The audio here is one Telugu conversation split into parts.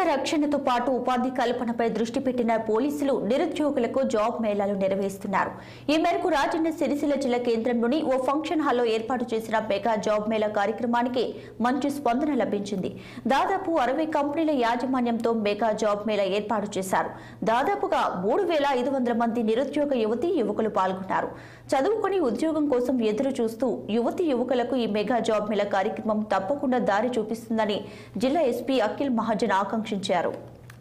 రక్షణతో పాటు ఉపాధి కల్పనపై దృష్టి పెట్టిన పోలీసులు నిరుద్యోగులకు జాబ్ మేళాలు నిర్వహిస్తున్నారు ఈ మేరకు రాజన్న సిరిసిల్ల జిల్లా కేంద్రంలోని ఓ ఫంక్షన్ హాల్లో ఏర్పాటు చేసిన మెగా జాబ్ మేళా కార్యక్రమానికి మంచి స్పందన లభించింది దాదాపు అరవై కంపెనీల యాజమాన్యంతో మెగా జాబ్ మేళా ఏర్పాటు చేశారు దాదాపుగా మూడు వేల ఐదు వందల మంది నిరుద్యోగ యువతి యువకులు పాల్గొన్నారు చదువుకొని ఉద్యోగం కోసం ఎదురు చూస్తూ యువతి యువకులకు ఈ మెగా జాబ్ మేళా కార్యక్రమం తప్పకుండా దారి చూపిస్తుందని జిల్లా ఎస్పీ అఖిల్ మహాజన్ ఆకాంక్షించారు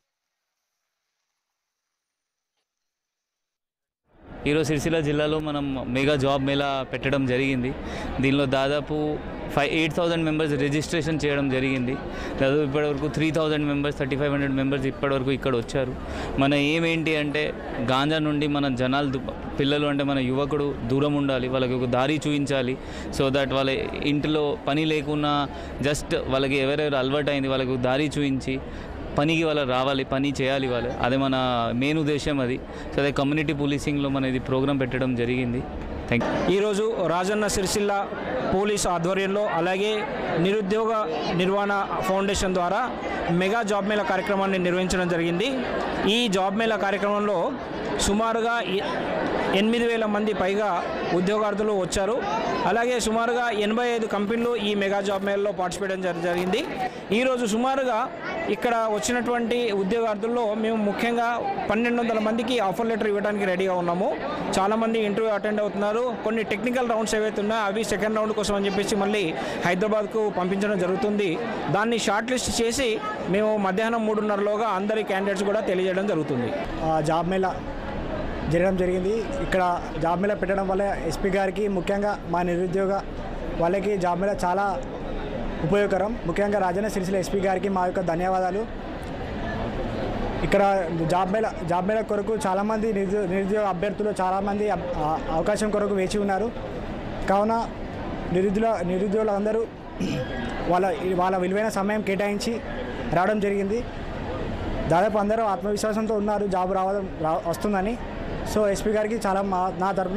ఈరోజు సిరిసిల్ల జిల్లాలో మనం మెగా జాబ్ మేళా పెట్టడం జరిగింది దీనిలో దాదాపు five eight thousand members registration చేయడం జరిగింది దాదాపు ఇప్పటివరకు three thousand members thirty five hundred members ఇప్పటివరకు ఇక్కడ వచ్చారు మన ఏం ఏంటి అంటే గాంజా నుండి మన జనాలు దు- పిల్లలు అంటే మన యువకుడు దూరం ఉండాలి వాళ్ళకి ఒక దారి చూపించాలి సో దట్ వాళ్ళ ఇంటిలో పని లేకున్నా జస్ట్ వాళ్ళకి ఎవరెవరు అలవాటు అయింది వాళ్ళకి ఒక దారి చూపించి పనికి వాళ్ళు రావాలి పని చేయాలి వాళ్ళు అదే మన మెయిన్ ఉద్దేశం అది సో అదే కమ్యూనిటీ పోలీసింగ్లో మన ఇది ప్రోగ్రామ్ పెట్టడం జరిగింది థ్యాంక్ యూ ఈరోజు రాజన్న సిరిసిల్ల పోలీసు ఆధ్వర్యంలో అలాగే నిరుద్యోగ నిర్వహణ ఫౌండేషన్ ద్వారా మెగా జాబ్ మేళా కార్యక్రమాన్ని నిర్వహించడం జరిగింది ఈ జాబ్ మేళా కార్యక్రమంలో సుమారుగా ఎ- ఎనిమిది వేల మంది పైగా ఉద్యోగార్థులు వచ్చారు అలాగే సుమారుగా ఎనభై ఐదు కంపెనీలు ఈ మెగా జాబ్ మేళలో పార్టిసిపేట్ చేయడం జరి- జరిగింది ఈరోజు సుమారుగా ఇక్కడ వచ్చినటువంటి ఉద్యోగార్థుల్లో మేము ముఖ్యంగా పన్నెండు వందల మందికి ఆఫర్ లెటర్ ఇవ్వడానికి రెడీగా ఉన్నాము చాలామంది ఇంటర్వ్యూ అటెండ్ అవుతున్నారు కొన్ని టెక్నికల్ రౌండ్స్ ఏవైతే ఉన్నాయో అవి సెకండ్ రౌండ్ కోసం అని చెప్పేసి మళ్ళీ హైదరాబాద్కు పంపించడం జరుగుతుంది దాన్ని షార్ట్ లిస్ట్ చేసి మేము మధ్యాహ్నం మూడున్నరలోగా అందరి క్యాండిడేట్స్ కూడా తెలియజేయడం జరుగుతుంది ఆ జాబ్ మేళా జరగడం జరిగింది ఇక్కడ జాబ్ మేళా పెట్టడం వల్ల ఎస్పీ గారికి ముఖ్యంగా మా నిరుద్యోగ వాళ్ళకి జాబ్ మేళా చాలా ఉపయోగకరం ముఖ్యంగా రాజన్న సిరిసిల్ల ఎస్పీ గారికి మా యొక్క ధన్యవాదాలు ఇక్కడ జాబ్ మేళా జాబ్ మేళా కొరకు చాలామంది నిరుద్యోగ నిరుద్యోగ అభ్యర్థులు చాలామంది అబ్- ఆ అవకాశం కొరకు వేచి ఉన్నారు కావున నిరుద్యోగ నిరుద్యోగులందరూ వాళ్ళ వాళ్ళ విలువైన సమయం కేటాయించి రావడం జరిగింది దాదాపు అందరూ ఆత్మవిశ్వాసంతో ఉన్నారు జాబ్ రావడం రా వస్తుందని సో ఎస్పీ గారికి చాలా మా నా తరపున